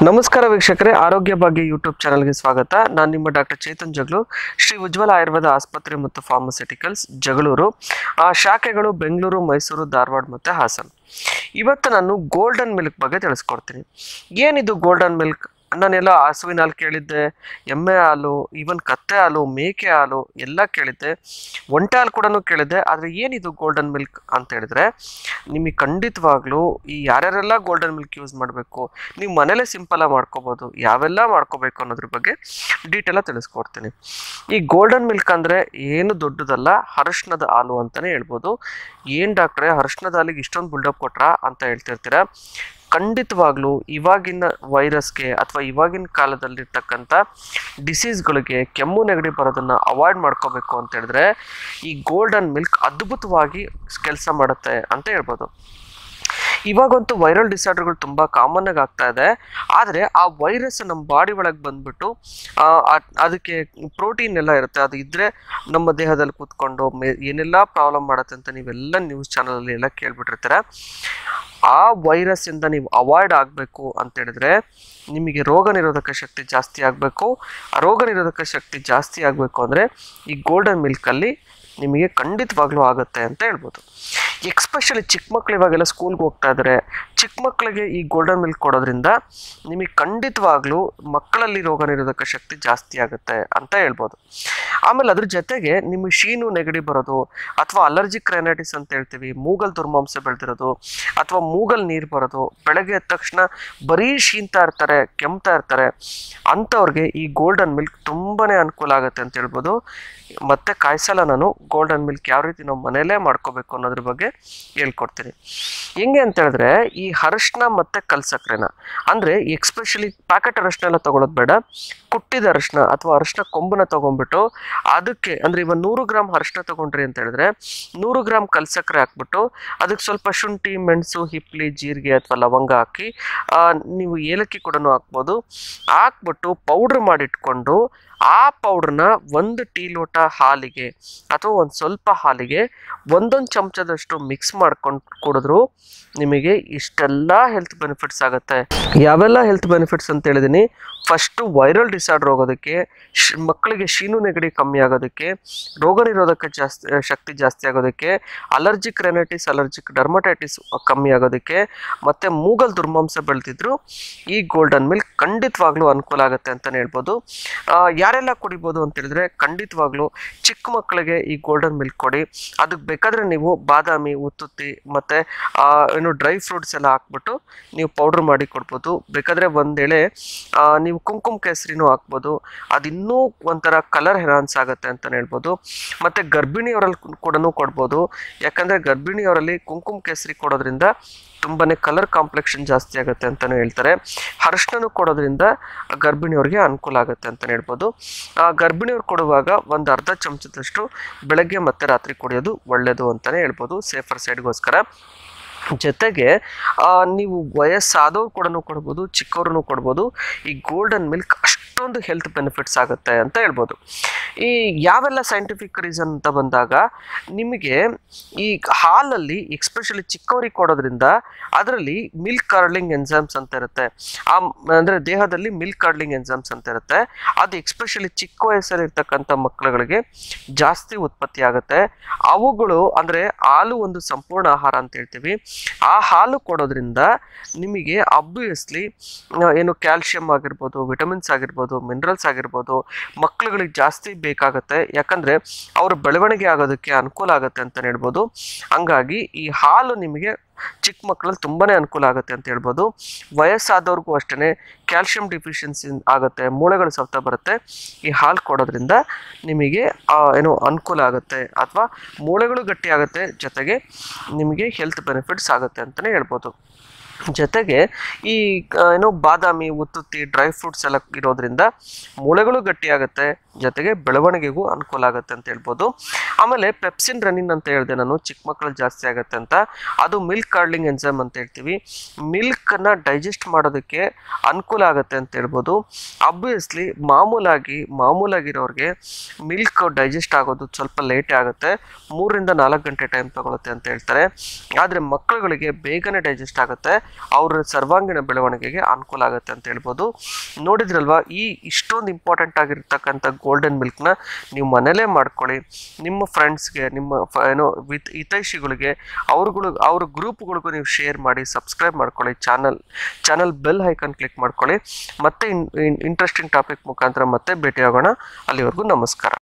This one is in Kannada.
ನಮಸ್ಕಾರ ವೀಕ್ಷಕರೇ ಆರೋಗ್ಯ ಭಾಗ್ಯ ಯೂಟ್ಯೂಬ್ ಚಾನಲ್ಗೆ ಸ್ವಾಗತ ನಾನು ನಿಮ್ಮ ಡಾಕ್ಟರ್ ಚೇತನ್ ಜಗ್ಲು ಶ್ರೀ ಉಜ್ವಲ ಆಯುರ್ವೇದ ಆಸ್ಪತ್ರೆ ಮತ್ತು ಫಾರ್ಮಸ್ಯೂಟಿಕಲ್ಸ್ ಜಗಳೂರು ಆ ಶಾಖೆಗಳು ಬೆಂಗಳೂರು ಮೈಸೂರು ಧಾರವಾಡ ಮತ್ತು ಹಾಸನ ಇವತ್ತು ನಾನು ಗೋಲ್ಡನ್ ಮಿಲ್ಕ್ ಬಗ್ಗೆ ತಿಳಿಸ್ಕೊಡ್ತೀನಿ ಏನಿದು ಗೋಲ್ಡನ್ ಮಿಲ್ಕ್ ನಾನೆಲ್ಲ ಹಸುವಿನ ಹಾಲು ಕೇಳಿದ್ದೆ ಎಮ್ಮೆ ಹಾಲು ಈವನ್ ಕತ್ತೆ ಹಾಲು ಮೇಕೆ ಹಾಲು ಎಲ್ಲ ಕೇಳಿದ್ದೆ ಒಂಟೆ ಹಾಲು ಕೂಡ ಕೇಳಿದ್ದೆ ಆದರೆ ಏನಿದು ಗೋಲ್ಡನ್ ಮಿಲ್ಕ್ ಅಂತ ಹೇಳಿದ್ರೆ ನಿಮಗೆ ಖಂಡಿತವಾಗ್ಲೂ ಈ ಯಾರ್ಯಾರೆಲ್ಲ ಗೋಲ್ಡನ್ ಮಿಲ್ಕ್ ಯೂಸ್ ಮಾಡಬೇಕು ನೀವು ಮನೇಲೇ ಸಿಂಪಲಾಗಿ ಮಾಡ್ಕೋಬೋದು ಯಾವೆಲ್ಲ ಮಾಡ್ಕೋಬೇಕು ಅನ್ನೋದ್ರ ಬಗ್ಗೆ ಡೀಟೇಲಾಗಿ ತಿಳಿಸ್ಕೊಡ್ತೀನಿ ಈ ಗೋಲ್ಡನ್ ಮಿಲ್ಕ್ ಅಂದರೆ ಏನು ದೊಡ್ಡದಲ್ಲ ಅರಶಿನದ ಹಾಲು ಅಂತಲೇ ಹೇಳ್ಬೋದು ಏನು ಡಾಕ್ಟ್ರೆ ಅರಶಿನದ ಹಾಲಿಗೆ ಇಷ್ಟೊಂದು ಬಿಲ್ಡಪ್ ಕೊಟ್ರಾ ಅಂತ ಹೇಳ್ತಿರ್ತೀರ ಖಂಡಿತವಾಗ್ಲೂ ಇವಾಗಿನ ವೈರಸ್ಗೆ ಅಥವಾ ಇವಾಗಿನ ಕಾಲದಲ್ಲಿರ್ತಕ್ಕಂಥ ಡಿಸೀಸ್ಗಳಿಗೆ ಕೆಮ್ಮು ನೆಗಡಿ ಬರೋದನ್ನು ಅವಾಯ್ಡ್ ಮಾಡ್ಕೋಬೇಕು ಅಂತ ಹೇಳಿದ್ರೆ ಈ ಗೋಲ್ಡನ್ ಮಿಲ್ಕ್ ಅದ್ಭುತವಾಗಿ ಕೆಲಸ ಮಾಡುತ್ತೆ ಅಂತ ಹೇಳ್ಬೋದು ಇವಾಗಂತೂ ವೈರಲ್ ಡಿಸಾರ್ಡರ್ಗಳು ತುಂಬ ಕಾಮನ್ ಆಗಿ ಆಗ್ತಾ ಇದೆ ಆದರೆ ಆ ವೈರಸ್ ನಮ್ಮ ಬಾಡಿ ಒಳಗೆ ಬಂದ್ಬಿಟ್ಟು ಆ, ಅದ್- ಅದಕ್ಕೆ ಪ್ರೋಟೀನ್ ಎಲ್ಲ ಇರುತ್ತೆ ಅದು ಇದ್ದರೆ ನಮ್ಮ ದೇಹದಲ್ಲಿ ಕೂತ್ಕೊಂಡು ಮೇ ಏನೆಲ್ಲ ಪ್ರಾಬ್ಲಮ್ ಮಾಡುತ್ತೆ ಅಂತ ನೀವೆಲ್ಲ ನ್ಯೂಸ್ ಚಾನಲಲ್ಲಿ ಎಲ್ಲ ಕೇಳ್ಬಿಟ್ಟಿರ್ತೀರ ಆ ವೈರಸ್ಸಿಂದ ನೀವು ಅವಾಯ್ಡ್ ಆಗಬೇಕು ಅಂತ ಹೇಳಿದ್ರೆ ನಿಮಗೆ ರೋಗ ನಿರೋಧಕ ಶಕ್ತಿ ಜಾಸ್ತಿ ಆಗಬೇಕು ಆ ರೋಗ ನಿರೋಧಕ ಶಕ್ತಿ ಜಾಸ್ತಿ ಆಗಬೇಕು ಅಂದರೆ ಈ ಗೋಲ್ಡನ್ ಮಿಲ್ಕಲ್ಲಿ ನಿಮಗೆ ಖಂಡಿತವಾಗ್ಲೂ ಆಗುತ್ತೆ ಅಂತ ಹೇಳ್ಬೋದು ಎಕ್ಸ್ಪೆಷಲಿ ಚಿಕ್ಕ ಮಕ್ಳು ಇವಾಗೆಲ್ಲ ಸ್ಕೂಲ್ಗೆ ಹೋಗ್ತಾ ಇದ್ದಾರೆ ಚಿಕ್ಕ ಮಕ್ಕಳಿಗೆ ಈ ಗೋಲ್ಡನ್ ಮಿಲ್ಕ್ ಕೊಡೋದ್ರಿಂದ ನಿಮಗೆ ಖಂಡಿತವಾಗ್ಲೂ ಮಕ್ಕಳಲ್ಲಿ ರೋಗ ನಿರೋಧಕ ಶಕ್ತಿ ಜಾಸ್ತಿ ಆಗುತ್ತೆ ಅಂತ ಹೇಳ್ಬೋದು ಆಮೇಲೆ ಅದ್ರ ಜೊತೆಗೆ ನಿಮಗೆ ಶೀನು ನೆಗಡಿ ಬರೋದು ಅಥವಾ ಅಲರ್ಜಿಕ್ ರೈನೈಟಿಸ್ ಅಂತ ಹೇಳ್ತೀವಿ ಮೂಗಲ್ ದುರ್ಮಾಂಸ ಬೆಳೆದಿರೋದು ಅಥವಾ ಮೂಗಲ್ ನೀರು ಬರೋದು ಬೆಳಗ್ಗೆ ಎದ್ದ ತಕ್ಷಣ ಬರೀ ಶೀನ್ತಾ ಇರ್ತಾರೆ ಕೆಮ್ತಾ ಇರ್ತಾರೆ ಅಂಥವ್ರಿಗೆ ಈ ಗೋಲ್ಡನ್ ಮಿಲ್ಕ್ ತುಂಬಾ ಅನುಕೂಲ ಆಗುತ್ತೆ ಅಂತ ಹೇಳ್ಬೋದು ಮತ್ತೆ ಕಾಯಿಸಲ್ಲ ನಾನು ಗೋಲ್ಡನ್ ಮಿಲ್ಕ್ ಯಾವ ರೀತಿ ನಾವು ಮನೆಯಲ್ಲೇ ಮಾಡ್ಕೋಬೇಕು ಅನ್ನೋದ್ರ ಬಗ್ಗೆ ಹೇಳ್ಕೊಡ್ತೀನಿ ಹೆಂಗೆ ಅಂತ ಹೇಳಿದ್ರೆ ಈ ಅರಶಿನ ಮತ್ತು ಕಲ್ಸಕ್ರೆನ ಅಂದರೆ ಎಕ್ಸ್ಪೆಷಲಿ ಪ್ಯಾಕೆಟ್ ಅರಶಿನ ಎಲ್ಲ ತೊಗೊಳೋದು ಬೇಡ ಕುಟ್ಟಿದ ಅರಶಿನ ಅಥವಾ ಅರಶಿನ ಕೊಂಬನ್ನ ತೊಗೊಂಡ್ಬಿಟ್ಟು ಅದಕ್ಕೆ ಅಂದರೆ ಇವಾಗ ನೂರು ಗ್ರಾಮ್ ಅರಶಿನ ತೊಗೊಂಡ್ರಿ ಅಂತ ಹೇಳಿದ್ರೆ ನೂರು ಗ್ರಾಮ್ ಕಲ್ಸಕ್ಕರೆ ಹಾಕ್ಬಿಟ್ಟು ಅದಕ್ಕೆ ಸ್ವಲ್ಪ ಶುಂಠಿ ಮೆಣಸು ಹಿಪ್ಲಿ ಜೀರಿಗೆ ಅಥವಾ ಲವಂಗ ಹಾಕಿ ಆ, ನೀವು ಏಲಕ್ಕಿ ಕೂಡ ಹಾಕ್ಬೋದು ಹಾಕ್ಬಿಟ್ಟು ಪೌಡ್ರ್ ಮಾಡಿಟ್ಕೊಂಡು ಆ ಪೌಡ್ರನ್ನ ಒಂದು ಟೀ ಲೋಟ ಹಾಲಿಗೆ ಅಥವಾ ಒಂದು ಸ್ವಲ್ಪ ಹಾಲಿಗೆ ಒಂದೊಂದು ಚಮಚದಷ್ಟು ಮಿಕ್ಸ್ ಮಾಡ್ಕೊಂಡು ಕುಡಿದ್ರು ನಿಮಗೆ ಇಷ್ಟೆಲ್ಲ ಹೆಲ್ತ್ ಬೆನಿಫಿಟ್ಸ್ ಆಗುತ್ತೆ ಯಾವೆಲ್ಲ ಹೆಲ್ತ್ ಬೆನಿಫಿಟ್ಸ್ ಅಂತ ಹೇಳಿದ್ದೀನಿ ಫಸ್ಟು ವೈರಲ್ ಡಿಸಾರ್ಡರ್ ಹೋಗೋದಕ್ಕೆ ಶ್ ಮಕ್ಕಳಿಗೆ ಶೀನು ನೆಗಡಿ ಕಮ್ಮಿ ಆಗೋದಕ್ಕೆ ರೋಗ ನಿರೋಧಕ ಜಾಸ್ತಿ ಶಕ್ತಿ ಜಾಸ್ತಿ ಆಗೋದಕ್ಕೆ ಅಲರ್ಜಿಕ್ ರೆನೈಟಿಸ್ ಅಲರ್ಜಿಕ್ ಡರ್ಮಟೈಟಿಸ್ ಕಮ್ಮಿ ಆಗೋದಕ್ಕೆ ಮತ್ತು ಮೂಗಲ್ ದುರ್ಮಾಂಸ ಬೆಳೆದಿದ್ರು ಈ ಗೋಲ್ಡನ್ ಮಿಲ್ಕ್ ಖಂಡಿತವಾಗ್ಲೂ ಅನುಕೂಲ ಆಗುತ್ತೆ ಅಂತಲೇ ಹೇಳ್ಬೋದು ಆ, ಯಾರೆಲ್ಲ ಕುಡಿಬೋದು ಅಂತ ಹೇಳಿದ್ರೆ ಖಂಡಿತವಾಗ್ಲೂ ಚಿಕ್ಕ ಮಕ್ಕಳಿಗೆ ಈ ಗೋಲ್ಡನ್ ಮಿಲ್ಕ್ ಕೊಡಿ ಅದಕ್ಕೆ ಬೇಕಾದರೆ ನೀವು ಬಾದಾಮಿ ಉತ್ತುತ್ತಿ ಮತ್ತು ಏನು ಡ್ರೈ ಫ್ರೂಟ್ಸ್ ಎಲ್ಲ ಹಾಕ್ಬಿಟ್ಟು ನೀವು ಪೌಡ್ರ್ ಮಾಡಿ ಕೊಡ್ಬೋದು ಬೇಕಾದರೆ ಒಂದೇಳೆ ಆ, ನೀವು ಕುಂಕುಮ ಕೇಸರಿನೂ ಹಾಕ್ಬೋದು ಅದು ಇನ್ನೂ ಒಂಥರ ಕಲರ್ ಹೆನಾನ್ಸ್ ಆಗುತ್ತೆ ಅಂತಲೇ ಹೇಳ್ಬೋದು ಮತ್ತು ಗರ್ಭಿಣಿಯವರಲ್ಲಿ ಕೂಡ ಕೊಡ್ಬೋದು ಯಾಕಂದರೆ ಗರ್ಭಿಣಿಯವರಲ್ಲಿ ಕುಂಕುಮ ಕೇಸರಿ ಕೊಡೋದ್ರಿಂದ ತುಂಬಾ ಕಲರ್ ಕಾಂಪ್ಲೆಕ್ಷನ್ ಜಾಸ್ತಿ ಆಗುತ್ತೆ ಅಂತಲೇ ಹೇಳ್ತಾರೆ ಅರಿಶಿನೂ ಕೊಡೋದ್ರಿಂದ ಗರ್ಭಿಣಿಯವ್ರಿಗೆ ಅನುಕೂಲ ಆಗುತ್ತೆ ಅಂತಲೇ ಹೇಳ್ಬೋದು ಆ ಗರ್ಭಿಣಿಯವ್ರು ಕೊಡುವಾಗ ಒಂದು ಅರ್ಧ ಚಮಚದಷ್ಟು ಬೆಳಗ್ಗೆ ಮತ್ತು ರಾತ್ರಿ ಕುಡಿಯೋದು ಒಳ್ಳೆಯದು ಅಂತಲೇ ಹೇಳ್ಬೋದು ಸೇಫರ್ ಸೈಡ್ಗೋಸ್ಕರ ಜೊತೆಗೆ ಆ, ನೀವು ವಯಸ್ಸಾದವ್ರು ಕೂಡ ಕೊಡ್ಬೋದು ಚಿಕ್ಕವ್ರೂ ಕೊಡ್ಬೋದು ಈ ಗೋಲ್ಡನ್ ಮಿಲ್ಕ್ ಅಷ್ಟೊಂದು ಹೆಲ್ತ್ ಬೆನಿಫಿಟ್ಸ್ ಆಗುತ್ತೆ ಅಂತ ಹೇಳ್ಬೋದು ಈ ಯಾವೆಲ್ಲ ಸೈಂಟಿಫಿಕ್ ರೀಸನ್ ಅಂತ ಬಂದಾಗ ನಿಮಗೆ ಈ ಹಾಲಲ್ಲಿ ಎಕ್ಸ್ಪೆಷಲಿ ಚಿಕ್ಕವರಿಗೆ ಕೊಡೋದ್ರಿಂದ ಅದರಲ್ಲಿ ಮಿಲ್ಕ್ ಕಾರ್ಡ್ಲಿಂಗ್ ಎನ್ಸೈಮ್ಸ್ ಅಂತ ಇರುತ್ತೆ ಆ ಅಂದರೆ ದೇಹದಲ್ಲಿ ಮಿಲ್ಕ್ ಕಾರ್ಡ್ಲಿಂಗ್ ಎನ್ಸೈಮ್ಸ್ ಅಂತ ಇರುತ್ತೆ ಅದು ಎಕ್ಸ್ಪೆಷಲಿ ಚಿಕ್ಕ ವಯಸ್ಸಲ್ಲಿ ಇರ್ತಕ್ಕಂಥ ಮಕ್ಕಳುಗಳಿಗೆ ಜಾಸ್ತಿ ಉತ್ಪತ್ತಿ ಆಗುತ್ತೆ ಅವುಗಳು ಅಂದರೆ ಹಾಲು ಒಂದು ಸಂಪೂರ್ಣ ಆಹಾರ ಅಂತ ಹೇಳ್ತೀವಿ ಆ ಹಾಲು ಕೊಡೋದ್ರಿಂದ ನಿಮಗೆ ಅಬ್ವಿಯಸ್ಲಿ ಏನು ಕ್ಯಾಲ್ಶಿಯಂ ಆಗಿರ್ಬೋದು ವಿಟಮಿನ್ಸ್ ಆಗಿರ್ಬೋದು ಮಿನರಲ್ಸ್ ಆಗಿರ್ಬೋದು ಮಕ್ಕಳುಗಳಿಗೆ ಜಾಸ್ತಿ ಬೇಕಾಗುತ್ತೆ ಯಾಕಂದರೆ ಅವ್ರ ಬೆಳವಣಿಗೆ ಆಗೋದಕ್ಕೆ ಅನುಕೂಲ ಆಗುತ್ತೆ ಅಂತಲೇ ಹೇಳ್ಬೋದು ಹಂಗಾಗಿ ಈ ಹಾಲು ನಿಮಗೆ ಚಿಕ್ಕ ಮಕ್ಕಳಲ್ಲಿ ತುಂಬಾ ಅನುಕೂಲ ಆಗುತ್ತೆ ಅಂತ ಹೇಳ್ಬೋದು ವಯಸ್ಸಾದವ್ರಿಗೂ ಅಷ್ಟೇ ಕ್ಯಾಲ್ಶಿಯಂ ಡಿಫಿಷಿಯನ್ಸಿ ಆಗುತ್ತೆ ಮೂಳೆಗಳು ಸೌತ ಬರುತ್ತೆ ಈ ಹಾಲು ಕೊಡೋದ್ರಿಂದ ನಿಮಗೆ ಆ, ಏನು ಅನುಕೂಲ ಆಗುತ್ತೆ ಅಥವಾ ಮೂಳೆಗಳು ಗಟ್ಟಿ ಆಗುತ್ತೆ ಜೊತೆಗೆ ನಿಮಗೆ ಹೆಲ್ತ್ ಬೆನಿಫಿಟ್ಸ್ ಆಗುತ್ತೆ ಅಂತಲೇ ಹೇಳ್ಬೋದು ಜೊತೆಗೆ ಈ ಆ, ಏನು ಬಾದಾಮಿ ಉತ್ತುತ್ತಿ ಡ್ರೈ ಫ್ರೂಟ್ಸ್ ಎಲ್ಲ ಇರೋದ್ರಿಂದ ಮೂಳೆಗಳು ಗಟ್ಟಿಯಾಗುತ್ತೆ ಜೊತೆಗೆ ಬೆಳವಣಿಗೆಗೂ ಅನುಕೂಲ ಆಗುತ್ತೆ ಅಂತ ಹೇಳ್ಬೋದು ಆಮೇಲೆ ಪೆಪ್ಸಿನ್ ರನಿನ್ ಅಂತ ಹೇಳಿದೆ ನಾನು ಚಿಕ್ಕ ಮಕ್ಕಳು ಜಾಸ್ತಿ ಆಗುತ್ತೆ ಅಂತ ಅದು ಮಿಲ್ಕ್ ಕಾರ್ಡ್ಲಿಂಗ್ ಎನ್ಸೈಮ್ ಅಂತ ಹೇಳ್ತೀವಿ ಮಿಲ್ಕನ್ನು ಡೈಜೆಸ್ಟ್ ಮಾಡೋದಕ್ಕೆ ಅನುಕೂಲ ಆಗುತ್ತೆ ಅಂತ ಹೇಳ್ಬೋದು ಅಬ್ವಿಯಸ್ಲಿ ಮಾಮೂಲಾಗಿ ಮಾಮೂಲಾಗಿರೋರಿಗೆ ಮಿಲ್ಕ್ ಡೈಜೆಸ್ಟ್ ಆಗೋದು ಸ್ವಲ್ಪ ಲೇಟೇ ಆಗುತ್ತೆ ಮೂರರಿಂದ ನಾಲ್ಕು ಗಂಟೆ ಟೈಮ್ ತಗೊಳುತ್ತೆ ಅಂತ ಹೇಳ್ತಾರೆ ಆದರೆ ಮಕ್ಕಳುಗಳಿಗೆ ಬೇಗನೆ ಡೈಜೆಸ್ಟ್ ಆಗುತ್ತೆ ಅವ್ರ ಸರ್ವಾಂಗೀಣ ಬೆಳವಣಿಗೆಗೆ ಅನುಕೂಲ ಆಗುತ್ತೆ ಅಂತ ಹೇಳ್ಬೋದು ನೋಡಿದ್ರಲ್ವಾ ಈ ಇಷ್ಟೊಂದು ಇಂಪಾರ್ಟೆಂಟ್ ಆಗಿರ್ತಕ್ಕಂಥ ಗೋಲ್ಡನ್ ಮಿಲ್ಕ್ನ ನೀವು ಮನೇಲೇ ಮಾಡ್ಕೊಳ್ಳಿ ನಿಮ್ಮ ಫ್ರೆಂಡ್ಸ್ಗೆ ನಿಮ್ಮ ಫ- ಏನೋ ವಿತ್ ಹಿತೈಷಿಗಳಿಗೆ ಅವ್ರುಗಳು ಅವ್ರ ಗ್ರೂಪ್ಗಳಿಗೂ ನೀವು ಶೇರ್ ಮಾಡಿ ಸಬ್ಸ್ಕ್ರೈಬ್ ಮಾಡ್ಕೊಳ್ಳಿ channel channel bell icon click ಮಾಡ್ಕೊಳ್ಳಿ ಮತ್ತೆ ಇಂಟ್ರೆಸ್ಟಿಂಗ್ ಟಾಪಿಕ್ ಮುಖಾಂತರ ಮತ್ತೆ ಭೇಟಿಯಾಗೋಣ ಅಲ್ಲಿವರೆಗೂ ನಮಸ್ಕಾರ